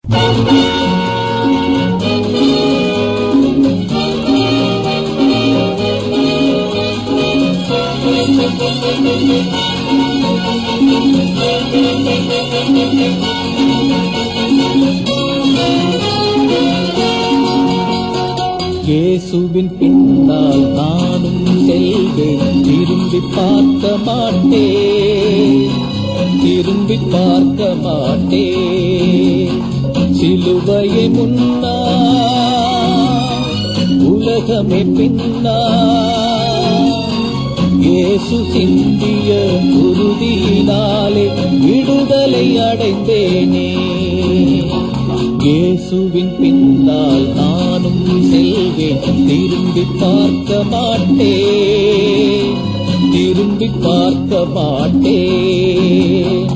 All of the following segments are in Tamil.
இயேசுவின் பின்னால் நானும் செல்வேன் திரும்பி பார்க்க மாட்டேன் திரும்பி பார்க்க மாட்டேன் சிலுவையை முன்னா உலகமே பின்னா இயேசு சிந்திய குருதியினாலே விடுதலை அடைந்தேனே இயேசுவின் பின்னால் நானும் செல்வேன் திரும்பி பார்க்க மாட்டேன் திரும்பி பார்க்க மாட்டேன்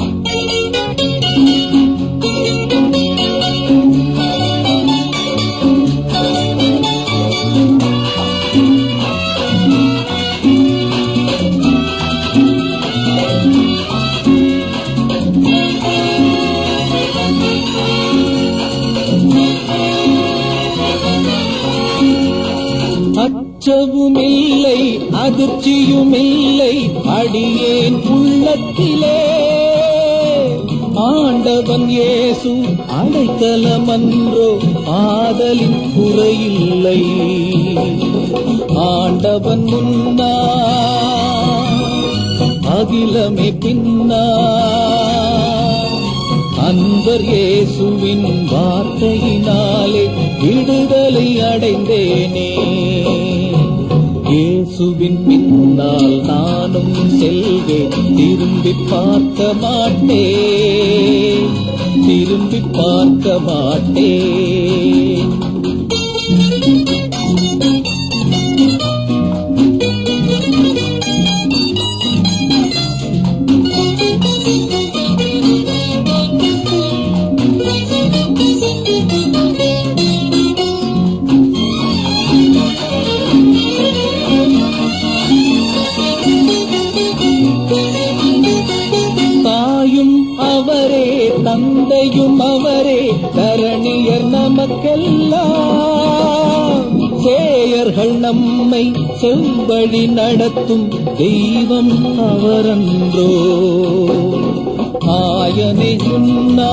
அச்சமும் இல்லை அதிர்ச்சியும் இல்லை அடியேன் உள்ளத்திலே ஆண்டவன் இயேசு அடைக்கலமன்றோ ஆதலின் குறையில்லை ஆண்டவன் முன்னா அகிலமே பின்னா அன்பர் இயேசுவின் வார்த்தையினாலே விடுதலை அடைந்தேனே இயேசுவின் பின்னால் நானும் செல்வேன் திரும்பி பார்க்க மாட்டேன் திரும்பி பார்க்க மாட்டேன் தாயும் அவரே தந்தையும் அவரே தரணியர் நமக்கெல்லாம் சேயர்கள் நம்மை செவ்வழி நடத்தும் தெய்வம் அவரன்றோ ஆயனை முன்னா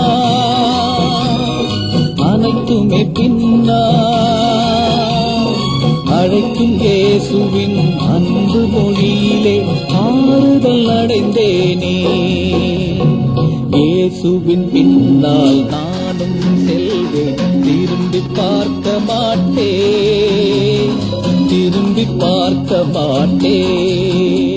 அனைத்துமே பின்னா அழைக்கும் இயேசுவின் அன்பு மொழியிலே ஆறுதல் அடைந்தேனே இயேசுவின் பின்னால் நானும் செல்வேன் திரும்பி பார்க்க மாட்டேன் திரும்பி பார்க்க மாட்டேன்